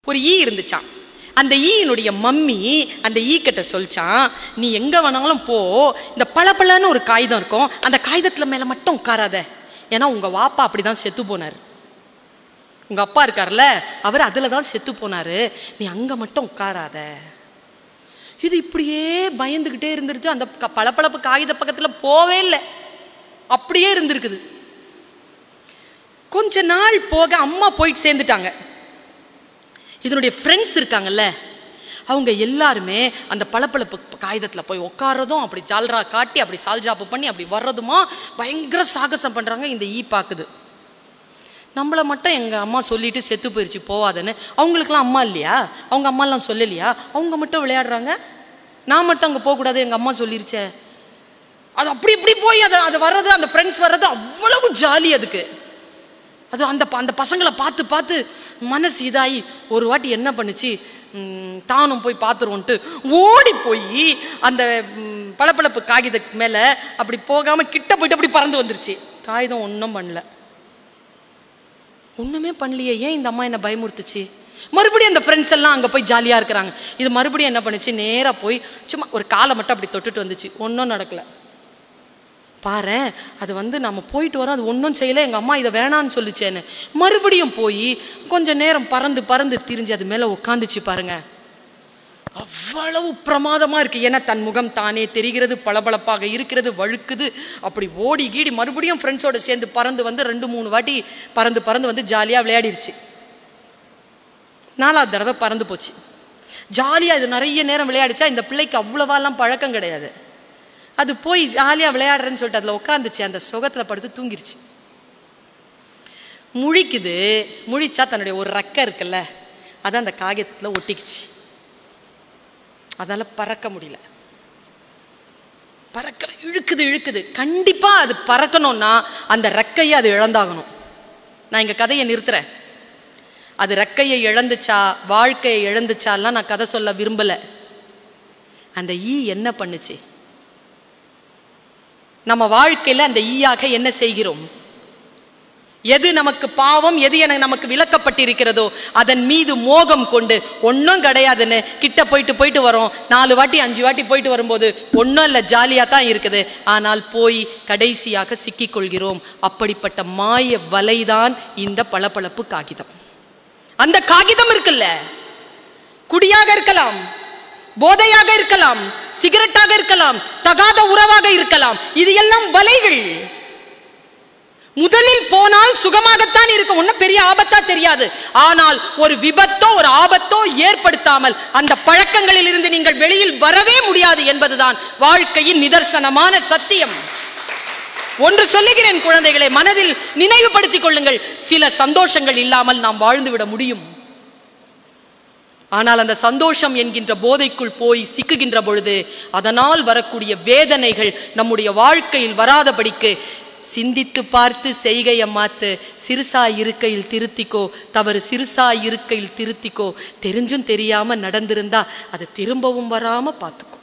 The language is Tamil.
ஒரு ஈ இருந்துச்சாம் அந்த ஈயினுடைய மம்மி அந்த ஈ கிட்ட சொல்லிச்சான் நீ எங்க வேணாலும் போ இந்த பளபளன்னு ஒரு காகிதம் இருக்கும் அந்த காகிதத்துல மேல மட்டும் உட்காராத ஏன்னா உங்க வாப்பா அப்படிதான் செத்து போனார் உங்க அப்பா இருக்கார்ல அவர் அதுல தான் செத்து போனாரு நீ அங்க மட்டும் உட்காராத இது இப்படியே பயந்துகிட்டே இருந்துருச்சு அந்த க- பளபளப்பு காகித பக்கத்துல போவே இல்லை அப்படியே இருந்திருக்குது கொஞ்ச நாள் போக அம்மா போயிட்டு சேர்ந்துட்டாங்க இதனுடைய ஃப்ரெண்ட்ஸ் இருக்காங்கல்ல அவங்க எல்லாருமே அந்த பளபளப்பு காகிதத்தில் போய் உட்காரதும் அப்படி ஜால்ரா காட்டி அப்படி சால்ஜாப்பு பண்ணி அப்படி வர்றதுமா பயங்கர சாகசம் பண்ணுறாங்க இந்த ஈ பார்க்குது நம்மளை மட்டும் எங்கள் அம்மா சொல்லிட்டு செத்து போயிடுச்சு போவாதுன்னு அவங்களுக்குலாம் அம்மா இல்லையா அவங்க அம்மாலாம் சொல்லலையா அவங்க மட்டும் விளையாடுறாங்க நான் மட்டும் அங்கே போகக்கூடாது எங்கள் அம்மா சொல்லிருச்சே அது அப்படி இப்படி போய் அது அது வர்றது அந்த ஃப்ரெண்ட்ஸ் வர்றது அவ்வளவு ஜாலி அதுக்கு அது அந்த ப- அந்த பசங்களை பார்த்து பார்த்து மனசு இதாகி ஒரு வாட்டி என்ன பண்ணுச்சு ம், தானும் போய் பார்த்துருவோன்ட்டு ஓடி போய் அந்த ம், பளபளப்பு காகித மேலே அப்படி போகாமல் கிட்ட போயிட்டு அப்படி பறந்து வந்துருச்சு காகிதம் ஒன்றும் பண்ணல ஒன்றுமே பண்ணலையே ஏன் இந்த அம்மா என்ன பயமுறுத்துச்சு மறுபடியும் அந்த ஃப்ரெண்ட்ஸ் எல்லாம் அங்கே போய் ஜாலியாக இருக்கிறாங்க இது மறுபடியும் என்ன பண்ணுச்சு நேராக போய் சும்மா ஒரு காலை மட்டும் அப்படி தொட்டுட்டு வந்துச்சு ஒன்றும் நடக்கல பாரேன் அது வந்து நம்ம போயிட்டு வரோம் அது ஒன்றும் செய்யலை எங்கள் அம்மா இதை வேணான்னு சொல்லிச்சேன்னு மறுபடியும் போய் கொஞ்ச நேரம் பறந்து பறந்து திரிஞ்சு அது மேலே உட்காந்துச்சு பாருங்க அவ்வளவு பிரமாதமா இருக்கு ஏன்னா தன் முகம் தானே தெரிகிறது பளபளப்பாக இருக்கிறது வழுக்குது அப்படி ஓடி கீடி மறுபடியும் ஃப்ரெண்ட்ஸோட சேர்ந்து பறந்து வந்து ரெண்டு மூணு வாட்டி பறந்து பறந்து வந்து ஜாலியாக விளையாடிருச்சு நாலாவது தடவை பறந்து போச்சு ஜாலியாக இது நிறைய நேரம் விளையாடிச்சா இந்த பிள்ளைக்கு அவ்வளவாலாம் பழக்கம் கிடையாது அது போய் ஜாலியாக விளையாடுறேன்னு சொல்லிட்டு அதில் உட்காந்துச்சு அந்த சுகத்தில் படுத்து தூங்கிருச்சு முழிக்குது முழிச்சா தன்னுடைய ஒரு ரெக்கை இருக்குல்ல அதை அந்த காகிதத்தில் ஒட்டிக்கிச்சு அதால பறக்க முடியல பறக்க இழுக்குது இழுக்குது கண்டிப்பா அது பறக்கணும்னா அந்த ரெக்கையை அது இழந்தாகணும் நான் இங்க கதையை நிறுத்துறேன் அது ரெக்கையை இழந்துச்சா வாழ்க்கையை இழந்துச்சாலாம் நான் கதை சொல்ல விரும்பல அந்த ஈ என்ன பண்ணுச்சு நம்ம வாழ்க்கையில அந்த ஈயாக என்ன செய்கிறோம் எது நமக்கு பாவம் எது என நமக்கு விளக்கப்பட்டிருக்கிறதோ அதன் மீது மோகம் கொண்டு ஒன்றும் கிடையாதுன்னு கிட்ட போயிட்டு போயிட்டு வரோம் நாலு வாட்டி அஞ்சு வாட்டி போயிட்டு வரும்போது ஒன்றும் இல்லை ஜாலியாக தான் இருக்குது ஆனால் போய் கடைசியாக சிக்கிக்கொள்கிறோம் அப்படிப்பட்ட மாய வலைதான் இந்த பளபளப்பு காகிதம் அந்த காகிதம் இருக்குல்ல குடியாக இருக்கலாம் போதையாக இருக்கலாம் சிகரெட்டாக இருக்கலாம் தகாத உறவாக இருக்கலாம் இது எல்லாம் வலைகள் முதலில் போனால் சுகமாகத்தான் இருக்கும் ஒன்றும் பெரிய ஆபத்தா தெரியாது ஆனால் ஒரு விபத்தோ ஒரு ஆபத்தோ ஏற்படுத்தாமல் அந்த பழக்கங்களில் இருந்து நீங்கள் வெளியில் வரவே முடியாது என்பதுதான் வாழ்க்கையின் நிதர்சனமான சத்தியம் ஒன்று சொல்லுகிறேன் குழந்தைகளை மனதில் நினைவுபடுத்திக் கொள்ளுங்கள் சில சந்தோஷங்கள் இல்லாமல் நாம் வாழ்ந்து விட முடியும் ஆனால் அந்த சந்தோஷம் என்கின்ற போதைக்குள் போய் சிக்குகின்ற பொழுது அதனால் வரக்கூடிய வேதனைகள் நம்முடைய வாழ்க்கையில் வராதபடிக்கு சிந்தித்து பார்த்து செய்கையை மாத்து சிறுசா இருக்கையில் திருத்திக்கோ தவறு சிறுசா இருக்கையில் திருத்திக்கோ தெரிஞ்சும் தெரியாம நடந்திருந்தா அது திரும்பவும் வராம பார்த்துக்கோ